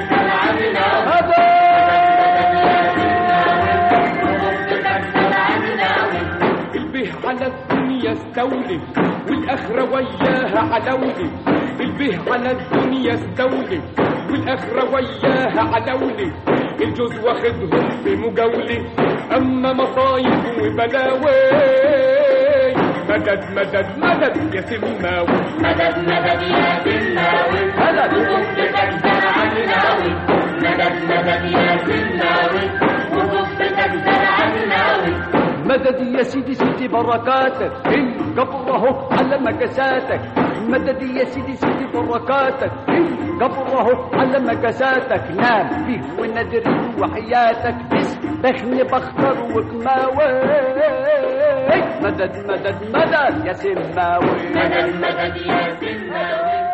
البه على الدنيا استولي والآخرة وياها علولي البه على الدنيا استولي والآخرة وياها علولي الجوز واخدهم في مجولي أما مصايب وبلاوي مدد مدد مدد يا سماوي مدد مدد يا سماوي مدد وغفتك زرعناوي مدد مدد يا سماوي وغفتك زرعناوي مدد يا سيدي سيدي بركاتك القبر اهو على مكاساتك مدد يا سيدي سيدي بركاتك القبر اهو على مكاساتك نام فيه وندري وحياتك اسبخني بختار وكماوي مدد مدد مدد يا سماوي مدد مدد يا سماوي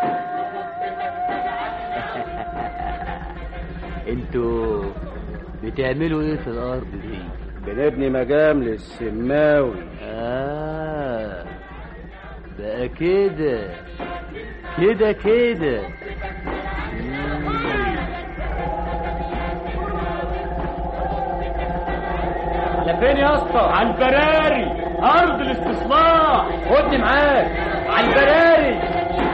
انتوا بتعملوا ايه في الارض دي بنبني مجام للسماوي اه بقى كده كده كده على فين يا اسطى على البراري ارض الاستصلاح خدني معاك على البراري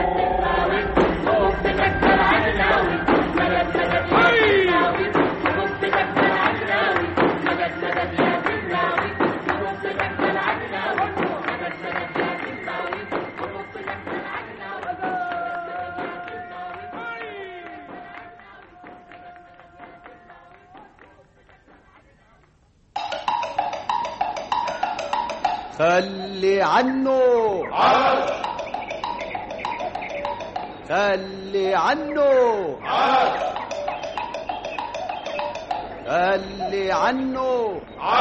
خلي عنه خلي عنه خلي عنه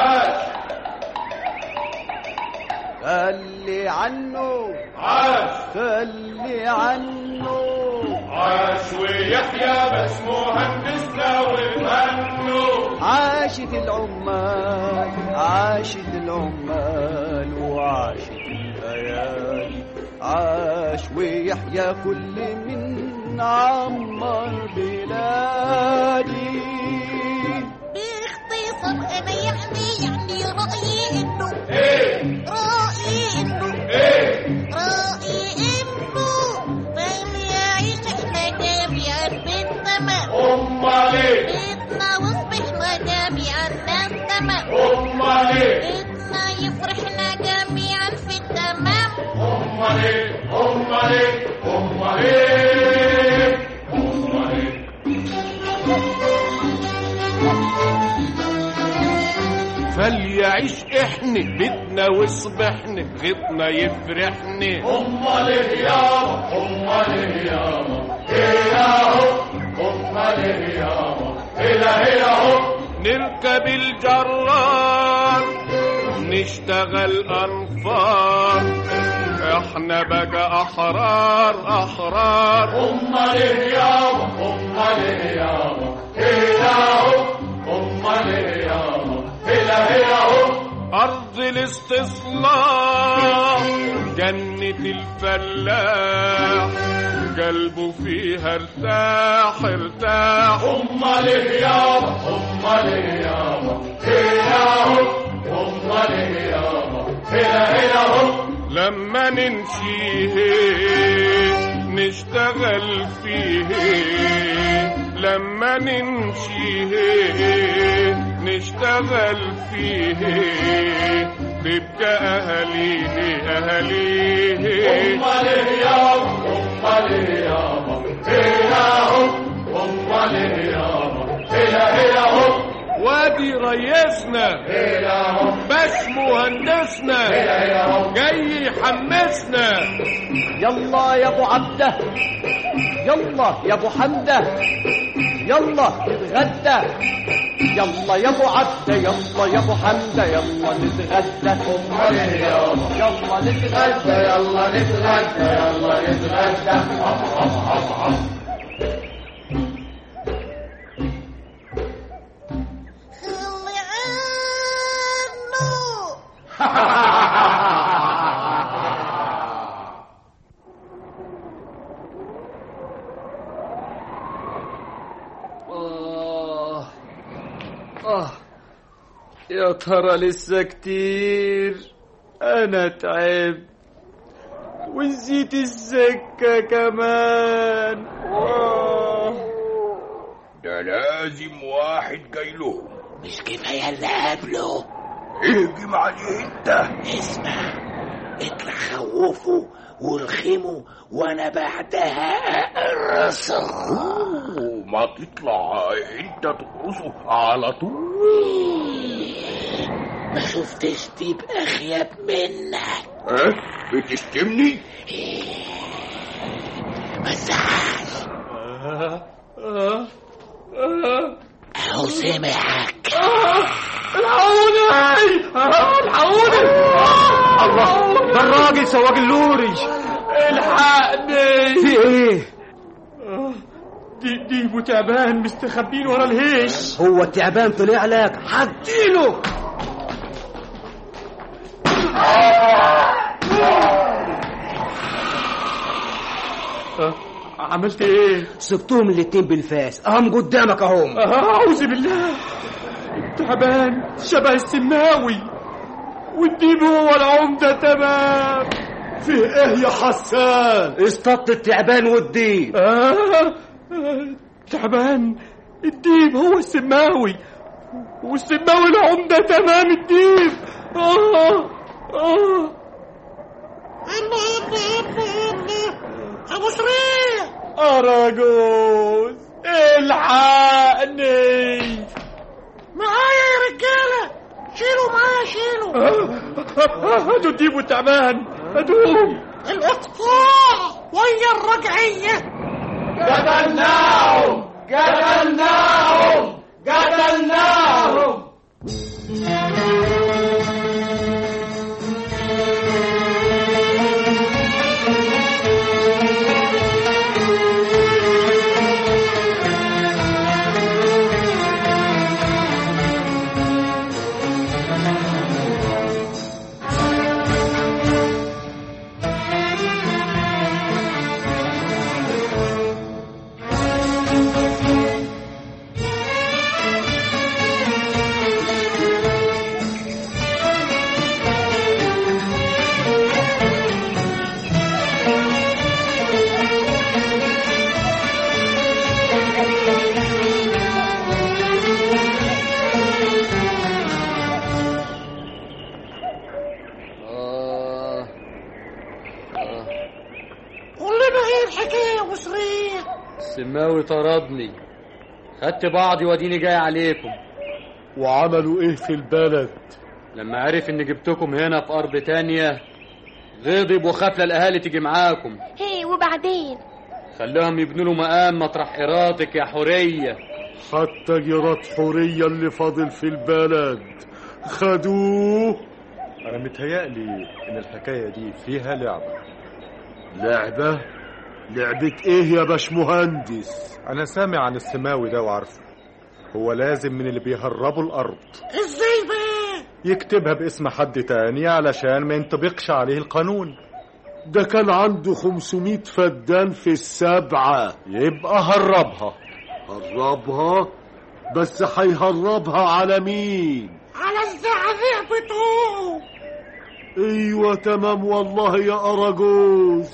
خلي عنه خلي عنه عاش ويحيى بس مهندسنا ومهنو عاشت العمال عاشت العمال وعاشت الليالي عاش ويحيى كل من عمر بلادي باختصار انا يعني يعني رايي انه ايه رايي انه ايه رايي انه فاللي يعيش احنا جميعا بالتمام امال ايه بيتنا وصبحنا جميعا ناس تمام امال ايه بيتنا يفرحنا جميعا في التمام امال ايه امال ايه امال ايه امال ايه فلي يعيش احنا بيتنا وصبحنا غيطنا يفرحنا امال ايه يابا امال ايه يابا ايه اهو امال ايه يابا هلا هلا اهو نركب الجرار نشتغل انفار احنا بقى احرار احرار امال ايه يابا امال ايه يابا ايه اهو امال ايه يابا هلا هلا اهو أرض الاستصلاح جنة الفلاح قلبه فيها ارتاح ارتاح امال ايه يابا امال ايه يابا ايه اهو امال ايه يابا هلا هلا اهو لما نمشي نشتغل فيه لما نمشي نشتغل فيه تبقى أهليه أهليه امال ايه يابا امال ايه يابا ايه اهو امال ايه يابا هلا هلا اهو وادي ريسنا باش مهندسنا جاي يحمسنا يلا يا ابو عبده يلا يا ابو حمده يلا نتغدى يلا يا ابو عبده يلا يا ابو حمده يلا نتغدى يلا نتغدى يلا نتغدى يلا نتغدى آه آه يا ترى لسه كتير أنا تعبت ونسيت السكة كمان آه ده لازم واحد جاي لهم مش كفاية اللي قبله اهجم عليه انت اسمع اطلع خوفه والخمه وانا بعدها اقرصه ما تطلع انت تقرصه على طول ما شفتش ديب اخيب منك اه بتشتمني ما تزعلش اهو سمعك الحقوني الحقوني الله ده الراجل سواق اللوري الحقني في ايه دي دي تعبان مستخبين ورا الهيش هو التعبان طلع لك حديله عملت ايه سبتهم الاتنين بالفاس اهم قدامك اهم اعوذ بالله تعبان شبه السماوي والديب هو العمدة تمام فيه ايه يا حسان اصطدت التعبان والديب آه آه، تعبان الديب هو السماوي والسماوي العمدة تمام الديب آه آه الله الله الله الله ابو سريع أراجوز الحقني معايا يا رجاله شيلوا معايا شيلوا هاتوا الديب والتعبان هاتوهم الاقطاع ويا الرجعيه قتلناهم قتلناهم قتلناهم قول لنا ايه الحكايه يا ابو سريع السماوي طردني خدت بعضي واديني جاي عليكم وعملوا ايه في البلد لما عرف إن جبتكم هنا في أرض تانية غضب وخاف الأهالي تيجي معاكم هي وبعدين خلاهم يبنوا له مقام مطرح إرادتك يا حورية حتى جيرات حورية اللي فاضل في البلد خدوه انا متهيألي ان الحكايه دي فيها لعبه لعبة لعبة ايه يا باشمهندس انا سامع عن السماوي ده وعارفه هو لازم من اللي بيهربوا الارض ازاي بقى يكتبها باسم حد تاني علشان ما ينطبقش عليه القانون ده كان عنده 500 فدان في السبعة يبقى هربها هربها بس هيهربها على مين على الزعزيع بتوعه ايوه تمام والله يا اراجوز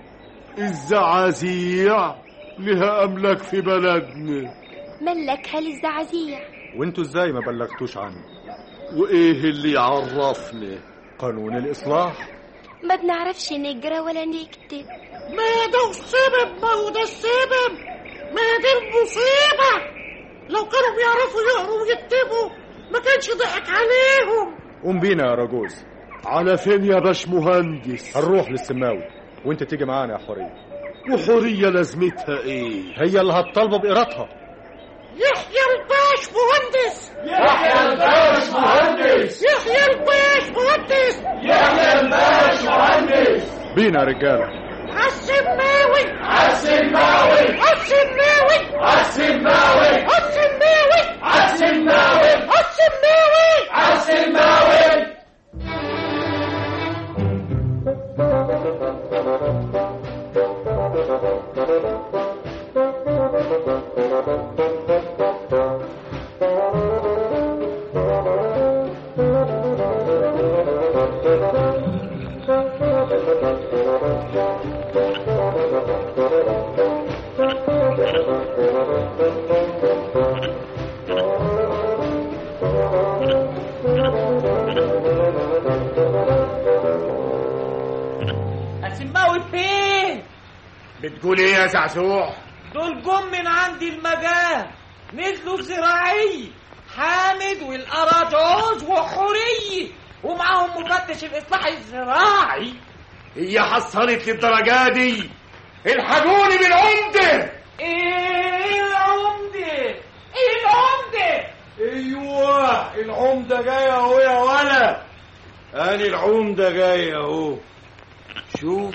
الزعازيع لها املاك في بلدنا ملكها للزعازيع وانتوا ازاي ما بلغتوش عنه وايه اللي يعرفنا قانون الاصلاح ما بنعرفش نقرا ولا نكتب ما ده السبب ما هو ده السبب ما دي المصيبة لو كانوا بيعرفوا يقروا ويكتبوا ما كانش ضحك عليهم قوم بينا يا راجوز على فين يا باشمهندس هنروح للسماوي وانت تيجي معانا يا حوريه وحورية لازمتها ايه هي اللي هتطالبه بإيرادها يحيى الباش مهندس يحيى الباش مهندس يحيى الباش مهندس يحيى الباش مهندس بينا يا رجاله عالسماوي عالسماوي عالسماوي عالسماوي عالسماوي عالسماوي عالسماوي عالسماوي السماوي فين بتقول ايه يا زعزوع دول جم من عندي المجال نزلوا بزراعي حامد والأراجوز وحورية ومعاهم مفتش الإصلاح الزراعي هي حصلت للدرجة دي الحقوني بالعمدة ايه العمدة ايه العمدة ايوه العمدة جاية اهو يا ولا اني العمدة جاية اهو شوف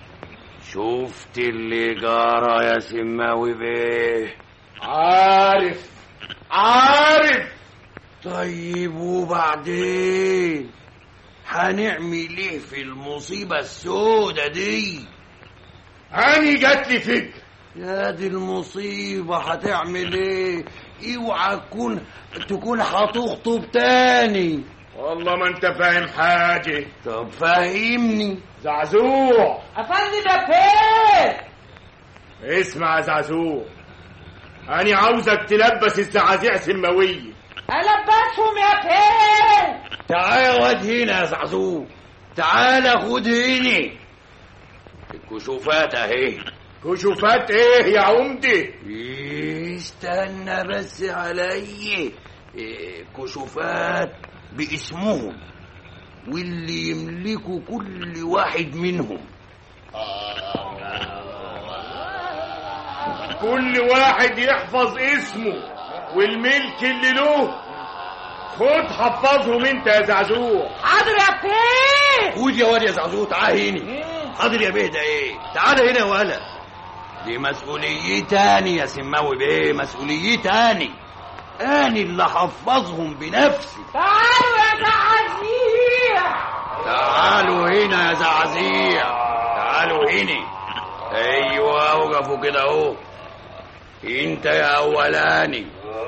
شفت اللي جرى يا سماوي بيه عارف عارف طيب وبعدين هنعمل ايه في المصيبة السودة دي اني جات لي فكرة يا دي المصيبة هتعمل ايه اوعى تكون تكون هتخطب تاني والله ما انت فاهم حاجة طب فهمني زعزوع افندم يا فين اسمع يا زعزوع أنا عاوزك تلبس الزعازيع سماوية البسهم يا فين تعال يا واد هنا يا زعزوع تعال خد هنا الكشوفات اهي كشوفات ايه يا عمدة استنى بس علي إيه، كشوفات باسمهم واللي يملكوا كل واحد منهم كل واحد يحفظ اسمه والملك اللي له خد حفظهم انت يا زعزوع حاضر يا فين خد يا واد يا زعزوع تعال هنا حاضر يا بيه ده ايه تعال هنا يا ولا دي مسؤولية تاني يا سماوي بيه مسؤولية تاني أنا اللي حفظهم بنفسي تعالوا يا زعزيع تعالوا هنا يا زعزيع تعالوا هنا ايوه وقفوا كده اهو انت يا اولاني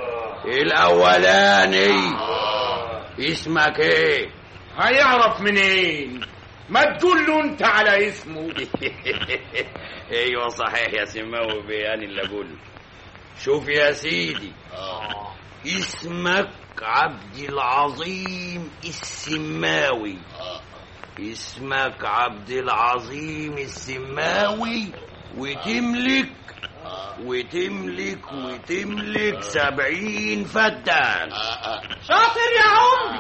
الاولاني اسمك ايه هيعرف منين ما تقول له انت على اسمه ايوه صحيح يا سماوي بياني اللي اقول شوف يا سيدي اسمك عبد العظيم السماوي اسمك عبد العظيم السماوي وتملك وتملك وتملك سبعين فدان شاطر يا عمري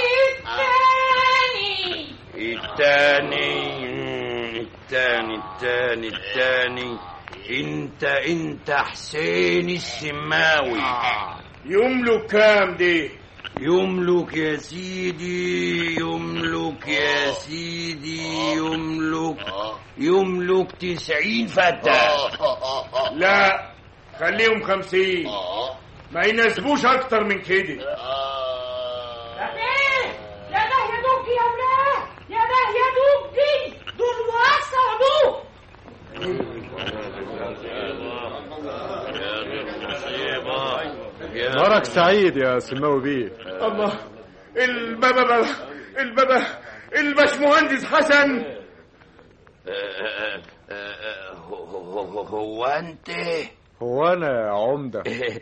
الثاني التاني التاني التاني التاني انت انت حسين السماوي يملك كام دي يملك يا سيدي يملك يا سيدي يملك يملك تسعين فتاة لا خليهم خمسين ما يناسبوش اكتر من كده يا ده يا دوب يا ولاد يا ده يا دوب دي دول واسع دوب نهارك سعيد يا سماوي بيه الله البابا البابا الباشمهندس حسن هو, هو, هو انت هو انا يا عمده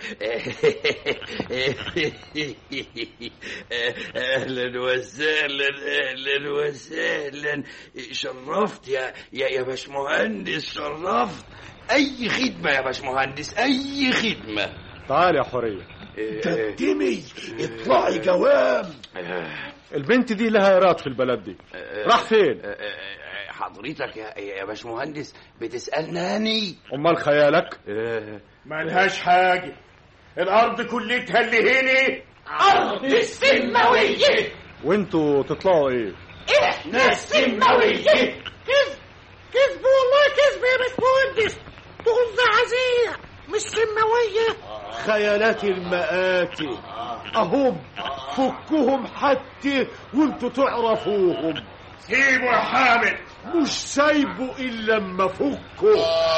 اهلا وسهلا اهلا وسهلا شرفت يا يا يا باشمهندس شرفت اي خدمه يا باشمهندس اي خدمه تعال يا حوريه تقدمي اطلعي جواب البنت دي لها ايراد في البلد دي راح فين حضرتك يا يا باشمهندس بتسالني امال خيالك ملهاش حاجه الارض كلتها اللي هنا أرض السماوية وانتوا تطلعوا ايه إحنا السماوية كذب كذب والله كذب يا باشمهندس دول زعازيع مش سماوية خيالات المآتي اهم فكهم حتى وانتوا تعرفوهم سيبوا يا حامد مش سايبه الا لما فكه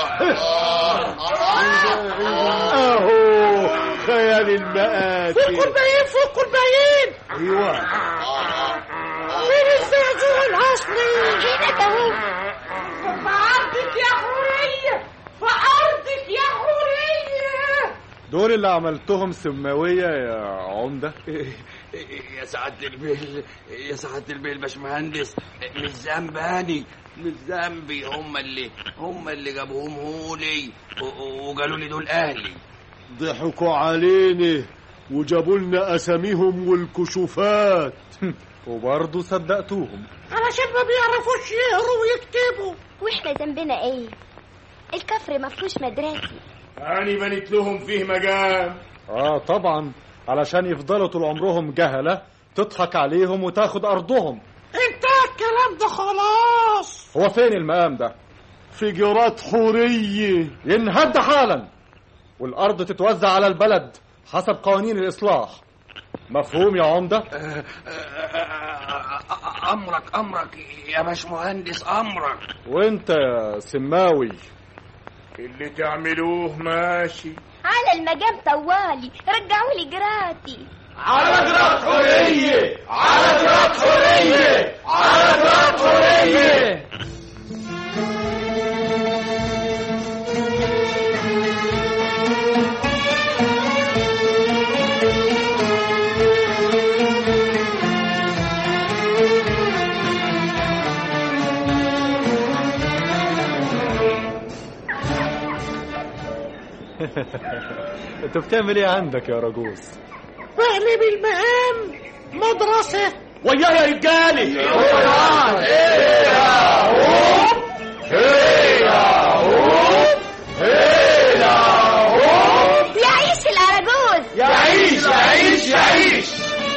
اهو خيال المآتي فوقوا الباقيين فوقوا الباقيين ايوه مين الزعزوع الاصلي هناك اهو في أرضك يا حورية في أرضك يا حورية دول اللي عملتهم سماويه يا عمده يا سعادة البيل يا سعادة البيل باشمهندس مش ذنباني مش ذنبي هم اللي هم اللي جابوهم هولي و- وقالوا لي دول اهلي ضحكوا علينا وجابوا لنا اساميهم والكشوفات وبرضه صدقتوهم علشان ما بيعرفوش يقروا ويكتبوا واحنا ذنبنا ايه الكفر مفهوش مدرسي أنا بنيت لهم فيه مجال اه طبعا علشان يفضلوا طول عمرهم جهله تضحك عليهم وتاخد ارضهم انتهى الكلام ده خلاص هو فين المقام ده فجرات حوريه ينهد حالا والارض تتوزع على البلد حسب قوانين الاصلاح مفهوم يا عمده امرك امرك يا باشمهندس امرك وانت يا سماوي اللي تعملوه ماشي على المجام طوالي رجعوا لي جراتي على جرات حورية على جرات حورية على جرات حورية انت بتعمل ايه عندك يا رجوز بقلب المقام مدرسة وياه يا رجالي يعيش الأراجوز يعيش يعيش يعيش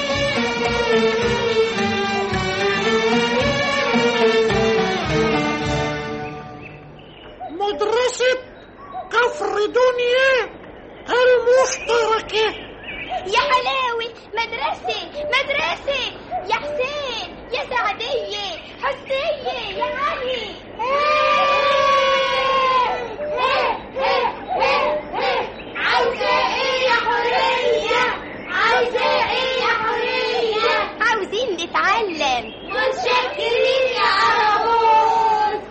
مدرسة كفر دنيا المشتركة يا حلاوي مدرسة مدرسة يا حسين يا سعدية حسية يا علي عاوزة ايه يا حرية عاوزة ايه يا حرية عاوزين نتعلم متشكرين يا عربوز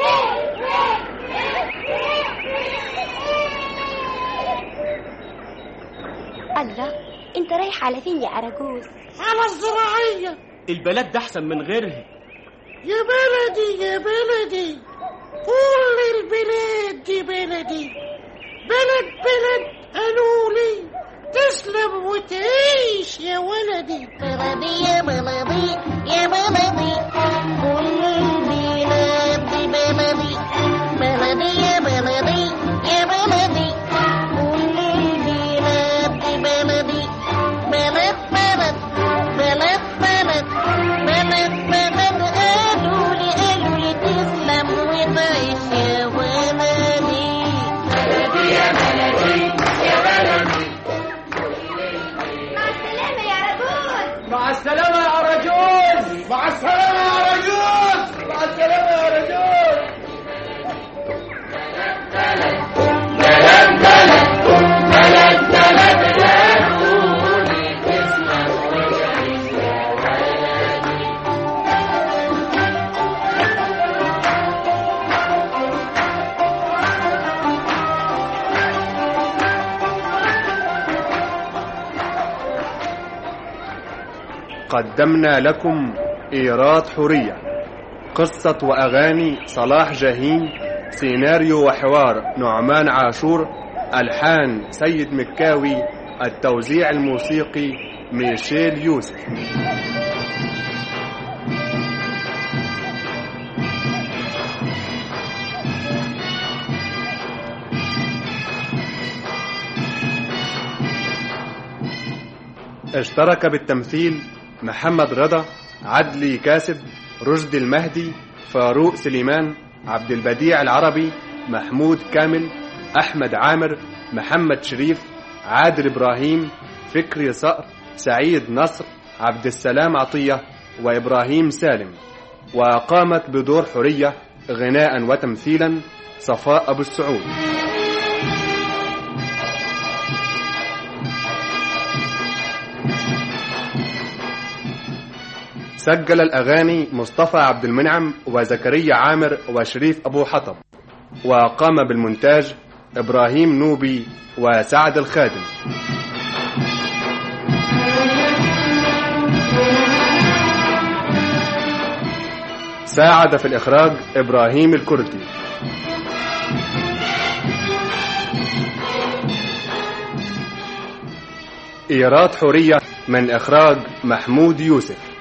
الله انت رايح على فين يا اراجوز على الزراعية البلد ده احسن من غيرها يا بلدي يا بلدي كل البلاد دي بلدي بلد بلد قالوا لي تسلم وتعيش يا ولدي بلدي يا بلدي يا بلدي كل البلاد دي بلدي بلدي يا بلدي يا بلدي كل البلاد دي بلدي بلد بلد بلد بلد بلد بلد قالوا لي قالوا لي تسلم وتعيش يا ولدي بلدي يا بلدي يا بلدي مع السلامة يا رجل مع السلامة يا رجل مع السلامة يا رجل قدمنا لكم إيراد حورية قصة وأغاني صلاح جاهين سيناريو وحوار نعمان عاشور ألحان سيد مكاوي التوزيع الموسيقي ميشيل يوسف اشترك بالتمثيل محمد رضا عدلي كاسب رشدي المهدي فاروق سليمان عبد البديع العربي محمود كامل أحمد عامر محمد شريف عادل إبراهيم فكري صقر سعيد نصر عبد السلام عطية وإبراهيم سالم وقامت بدور حرية غناء وتمثيلا صفاء أبو السعود سجل الأغاني مصطفى عبد المنعم وزكريا عامر وشريف أبو حطب وقام بالمونتاج إبراهيم نوبي وسعد الخادم ساعد في الإخراج إبراهيم الكردي إيراد حورية من إخراج محمود يوسف